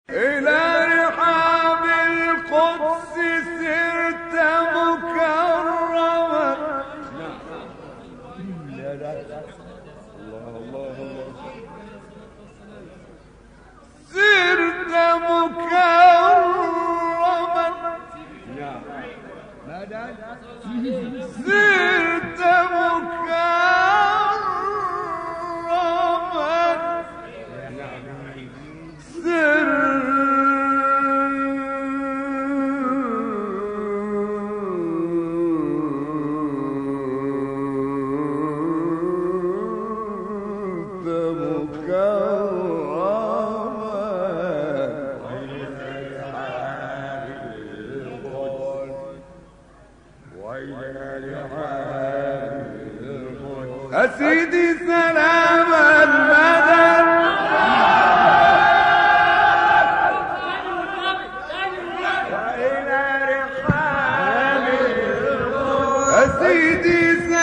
إلى رحاب القدس سرت مكرما سرت مكرما سرت مكرما أسيدي سلام المدد أسيدي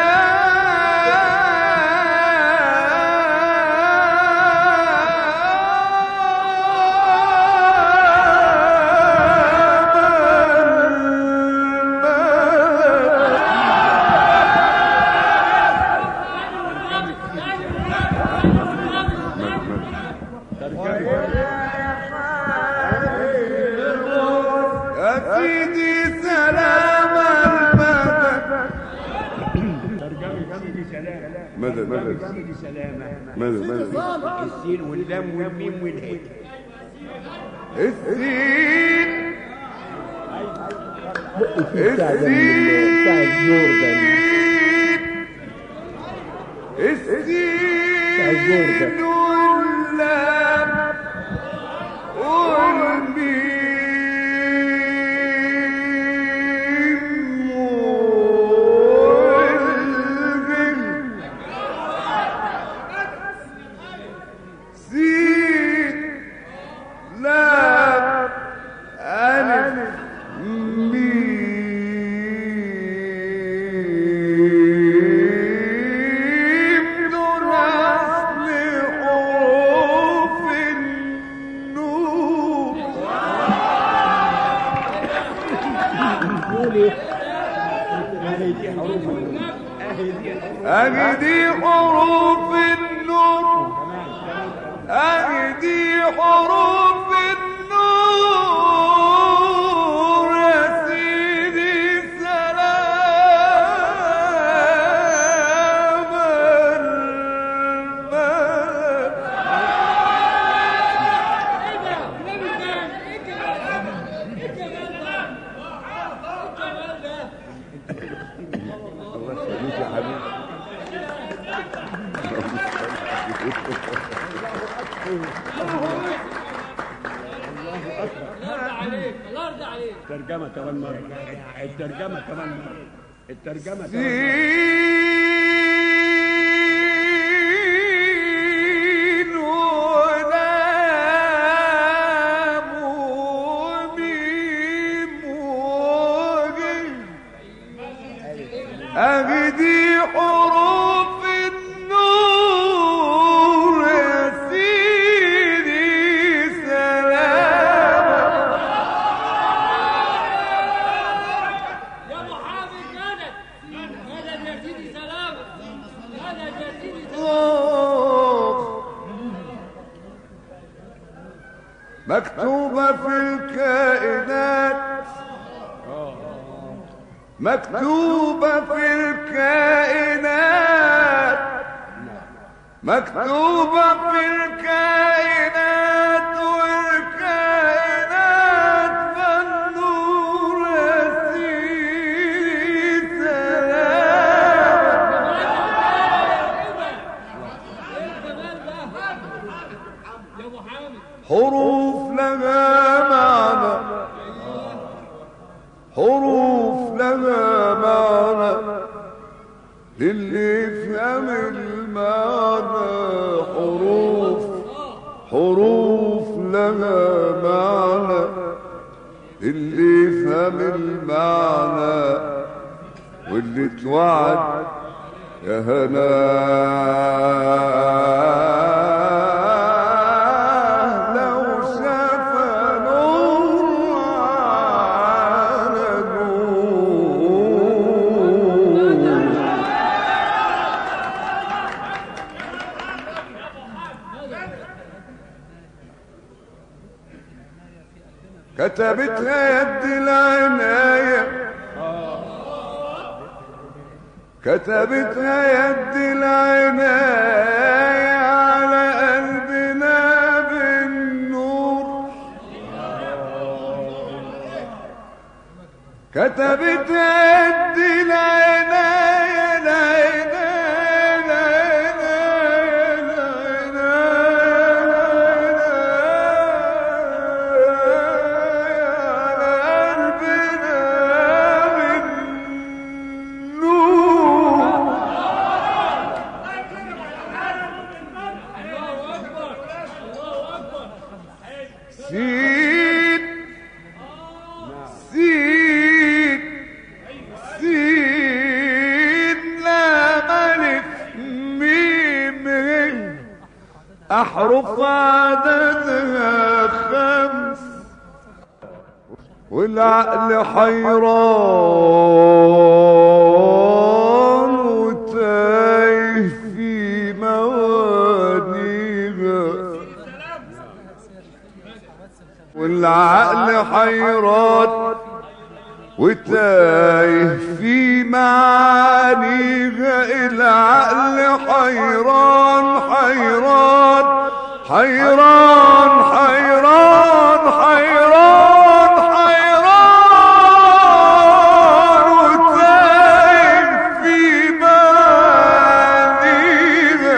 سلام يا سيدي سلام المدد مدد مدد سيدي سلامة مدد مدد السين واللام والميم والهاء السين بتاع ده من- بتاع الزور ده السين الزور ده. السين واللام والميم والغين سين لام ألف ميم دون أصل حروف النور أهدي حروف النور أهدي حروف النور يا سيدي سلام الملك الله يخليك يا حبيبي الترجمة كمان مرة الترجمة كمان مرة الترجمة كمان مرة سين ولام وميم وجيم أهدي حروف النور يا سيدي سلام يا محافظ مدد مدد يا سيدي سلامة مدد يا سيدي سلامة مكتوبة في الكائنات مكتوبة في الكائنات مكتوبة في الكائنات والكائنات فالنور يا سيدي سلام يا محامي حروف لها معنى حروف لها معنى للي يفهم المعنى حروف حروف لها معنى للي يفهم المعنى واللي توعد يا هنا لو شاف كتبتها يد العناية كتبتها يد العناية على قلبنا بالنور كتبتها يد العناية العناية الله اكبر الله اكبر سين سين سين لا ملك ميم هي أحرف عددها خمس والعقل حيران وتايه في موانيها والعقل حيران وتايه في معانيها العقل حيران حيران حيران حيران حيران حيران وتايه في معانيها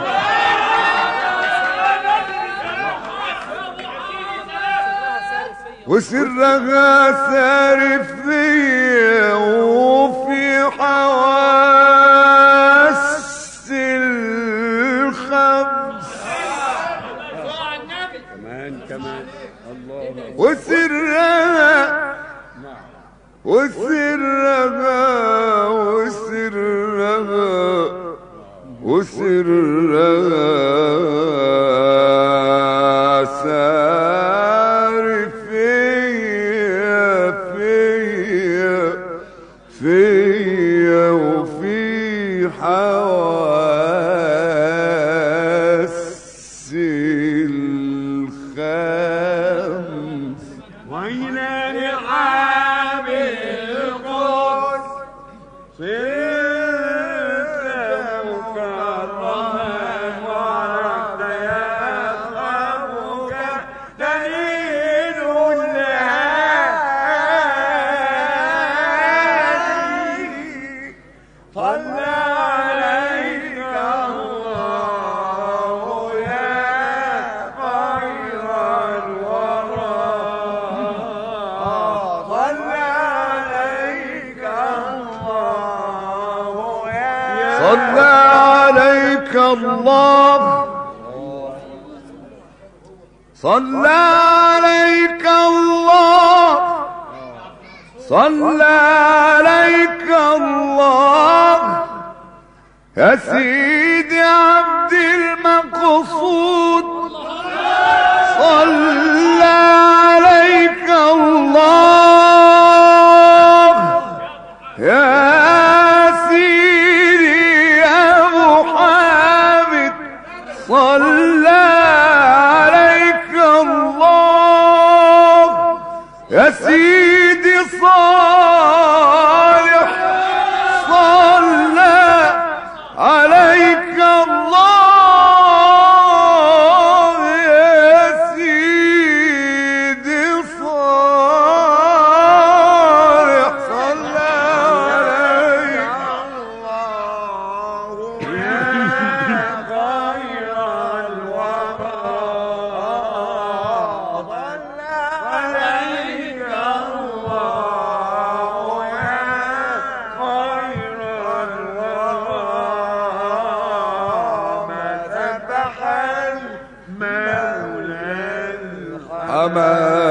وسرها سارف فيا وفي حواس الخمس كمان كمان الله أكبر. وسرها وسرها وسرها وسرها سار فيا فيا فيا وفي حواس الخمس وإلى رحاب القدس صرت مكرما وعرفت يخافك دليل الهادي صلى عليك الله يا خير الورى صلى عليك الله يا صلى عليك الله صلى عليك الله صلى عليك الله يا سيدي عبد المقصود صلى عليك الله يا سيدي يا محمد صلى عليك الله يا سيدي صالح صلى عليك الله يا سيدي صالح صلى عليك أما